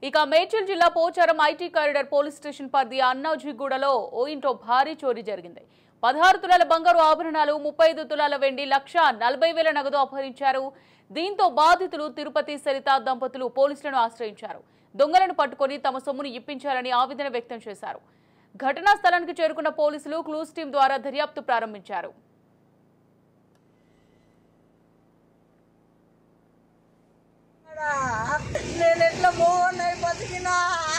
ఇక మేడ్చల్ జిల్లా Pocharam IT corridor police station పరిధి అన్నాజీగూడలో ఓ ఇంట్లో భారీ చోరీ జరిగింది పదహారు తులాల బంగారు ఆభరణాలు ముప్పై ఐదు తులాల వెండి లక్ష నలభై వేల నగదు అపహరించారు దీంతో బాధితులు తిరుపతి సరిత దంపతులు పోలీసులను ఆశ్రయించారు దొంగలను పట్టుకొని తమ సొమ్మును ఇప్పించాలని ఆవేదన వ్యక్తం చేశారు ఘటనా స్థలానికి చేరుకున్న పోలీసులు క్లూస్ టీం ద్వారా దర్యాప్తు ప్రారంభించారు నేను ఎట్లా మోహన్ అయి బతికినా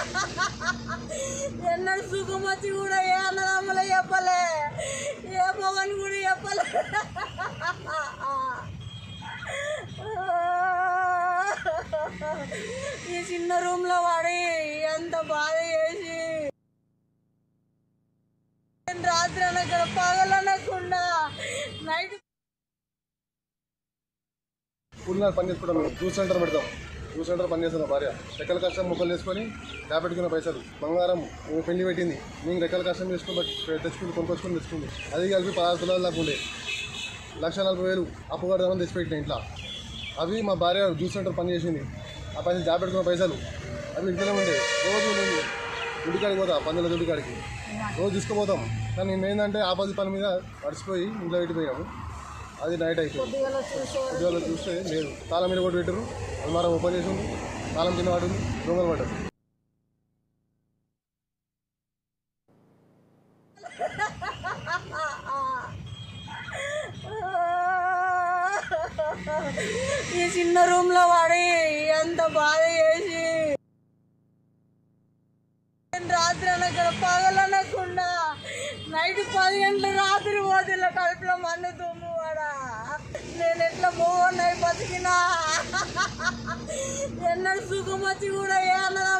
ఎన్నడు సుఖం వచ్చి కూడా ఏ అన్నదమ్ములు చెప్పలే ఏ మోహన్ కూడా చెప్పలే ఈ చిన్న రూమ్ లో వాడి ఎంత బాధ చేసి రాత్రి అనక పగలనకుండా నైట్ కూలినారు పని చేసుకోవడం మేము జ్యూస్ సెంటర్ పెడతాం జ్యూస్ సెంటర్ పని చేస్తుంది భార్య రెక్కల కష్టం ముక్కలు చేసుకొని దాపెట్టుకున్న పైసలు బంగారం మేము పెళ్లి పెట్టింది మేము రెక్కల కష్టం చేసుకుని తెచ్చుకుని కొనుక్కొచ్చుకొని తెచ్చుకుంది అది కలిపి పదహారు తులాలు దాకా ఉండే లక్ష నలభై వేలు అప్పు కడదామని తెచ్చిపెట్టిన ఇంట్లో అవి మా భార్య జ్యూస్ సెంటర్ పని చేసింది ఆ పైసలు దాపెట్టుకున్న పైసలు అవి ఇంట్లోనే ఉండే రోజు నేను ఇంటికాడికి పోతా పందుల దుడికాడికి రోజు తీసుకుపోతాం కానీ నేను ఏంటంటే ఆపోజిట్ పని మీద మర్చిపోయి ఇంట్లో పెట్టిపోయాము అది నైట్ అయిపోయింది ఉద్యోగాలు చూస్తే లేదు తాళం మీద కూడా పెట్టారు అల్మారం ఓపెన్ చేసి ఉంది తాళం కింద పడింది దొంగలు పడ్డారు ఈ చిన్న రూమ్ లో వాడి ఎంత బాధ చేసి రాత్రి అనక పగలనకుండా నైట్ పది గంటల రాత్రి పోతే ఇలా కడుపులో మన్ను దుమ్ము వాడా నేను ఎట్లా మోహన్ అయి బతికినా ఎన్నడు సుఖం వచ్చి కూడా ఏ అన్నదా